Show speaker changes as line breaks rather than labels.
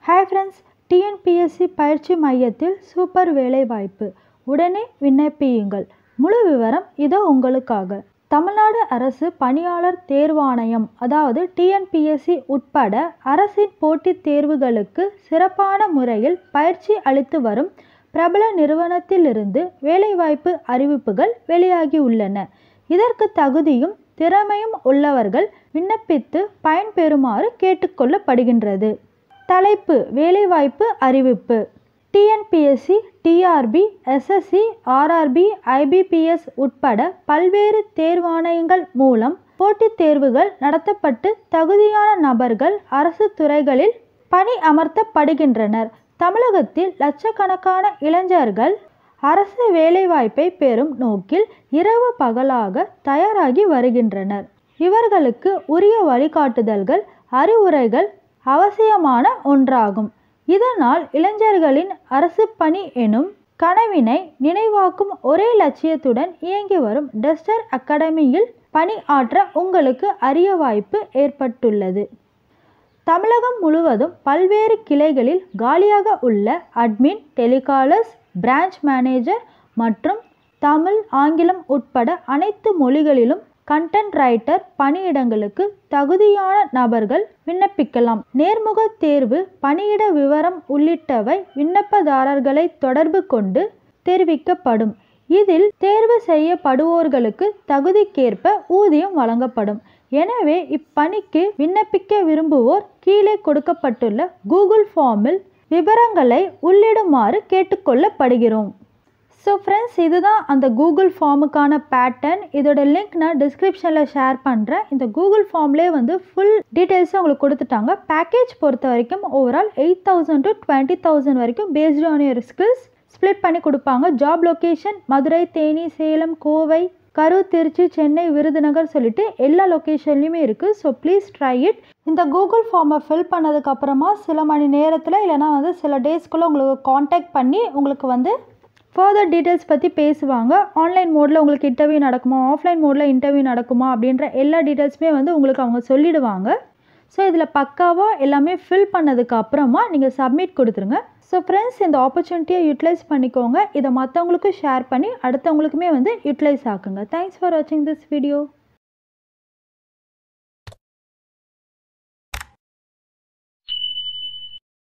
hi friends TNPSC பயிற்சி மையத்தில் super வேலைவாய்ப்பு உடனே விண்ணப்பியுங்கள் முழு விவரம் இதோ உங்களுக்காக தமிழ்நாடு அரசு பணியாளர் தேர்வாணையம் அதாவது டிஎன்பிஎஸ்சி உட்பட அரசின் போட்டித் தேர்வுகளுக்கு சிறப்பான முறையில் பயிற்சி அளித்து வரும் பிரபல நிறுவனத்திலிருந்து வேலைவாய்ப்பு அறிவிப்புகள் வெளியாகியுள்ளன இதற்கு தகுதியும் திறமையும் உள்ளவர்கள் விண்ணப்பித்து பயன்பெறுமாறு கேட்டுக்கொள்ளப்படுகின்றது தலைப்பு வேலைவாய்ப்பு அறிவிப்பு TNPSC TRB SSC RRB IBPS உட்பட பல்வேறு தேர்வாணையங்கள் மூலம் போட்டித் தேர்வுகள் நடத்தப்பட்டு தகுதியான நபர்கள் அரசு துறைகளில் பணி அமர்த்தப்படுகின்றனர் தமிழகத்தில் லட்சக்கணக்கான இளைஞர்கள் அரசு வேலைவாய்ப்பை பெறும் நோக்கில் இரவு பகலாக தயாராகி வருகின்றனர் இவர்களுக்கு உரிய வழிகாட்டுதல்கள் அறிவுரைகள் அவசியமான ஒன்றாகும் இதனால் இளைஞர்களின் அரசு பணி எனும் கனவினை நினைவாக்கும் ஒரே லட்சியத்துடன் இயங்கி வரும் டெஸ்டர் அகாடமியில் பணி ஆற்ற உங்களுக்கு அரிய வாய்ப்பு ஏற்பட்டுள்ளது தமிழகம் முழுவதும் பல்வேறு கிளைகளில் காலியாக உள்ள அட்மின் டெலிகாலர்ஸ் பிரான்ச் மேனேஜர் மற்றும் தமிழ் ஆங்கிலம் உட்பட அனைத்து மொழிகளிலும் கண்டென்ட் ரைட்டர் பணியிடங்களுக்கு தகுதியான நபர்கள் விண்ணப்பிக்கலாம் நேர்முக தேர்வு பணியிட விவரம் உள்ளிட்டவை விண்ணப்பதாரர்களை தொடர்பு கொண்டு தெரிவிக்கப்படும் இதில் தேர்வு செய்யப்படுவோர்களுக்கு தகுதிக்கேற்ப ஊதியம் வழங்கப்படும் எனவே இப்பணிக்கு விண்ணப்பிக்க விரும்புவோர் கீழே கொடுக்கப்பட்டுள்ள கூகுள் ஃபார்மில் விவரங்களை உள்ளிடுமாறு கேட்டுக்கொள்ளப்படுகிறோம் ஸோ ஃப்ரெண்ட்ஸ் இதுதான் அந்த கூகுள் ஃபார்முக்கான பேட்டர்ன் இதோட லிங்க் நான் டிஸ்கிரிப்ஷனில் ஷேர் பண்ணுறேன் இந்த கூகுள் ஃபார்ம்லேயே வந்து ஃபுல் டீட்டெயில்ஸும் உங்களுக்கு கொடுத்துட்டாங்க பேக்கேஜ் பொறுத்த வரைக்கும் overall eight thousand to twenty thousand வரைக்கும் based on your skills split பண்ணி கொடுப்பாங்க ஜாப் லொக்கேஷன் மதுரை தேனி சேலம் கோவை கரூர் திருச்சி சென்னை விருதுநகர் சொல்லிட்டு எல்லா லொக்கேஷன்லையுமே இருக்குது ஸோ ப்ளீஸ் ட்ரை இட் இந்த கூகுள் ஃபார்மை ஃபில் பண்ணதுக்கப்புறமா சில மணி நேரத்தில் இல்லைனா வந்து சில டேஸ்க்குள்ளே உங்களுக்கு காண்டாக்ட் பண்ணி உங்களுக்கு வந்து ஃபர்தர் டீட்டெயில்ஸ் பற்றி பேசுவாங்க ஆன்லைன் மோடில் உங்களுக்கு இன்டர்வியூ நடக்குமா ஆஃப்லைன் மோடில் இன்டர்வியூ நடக்குமா அப்படின்ற எல்லா டீட்டெயில்ஸுமே வந்து உங்களுக்கு அவங்க சொல்லிடுவாங்க ஸோ இதில் பக்காவாக எல்லாமே ஃபில் பண்ணதுக்கு அப்புறமா நீங்கள் சப்மிட் கொடுத்துருங்க ஸோ ஃப்ரெண்ட்ஸ் இந்த ஆப்பர்ச்சுனிட்டியை யூட்டிலைஸ் பண்ணிக்கோங்க இதை மற்றவங்களுக்கும் ஷேர் பண்ணி அடுத்தவங்களுக்குமே வந்து யூட்டிலைஸ் ஆக்குங்க தேங்க்ஸ் ஃபார் வாட்சிங் திஸ் வீடியோ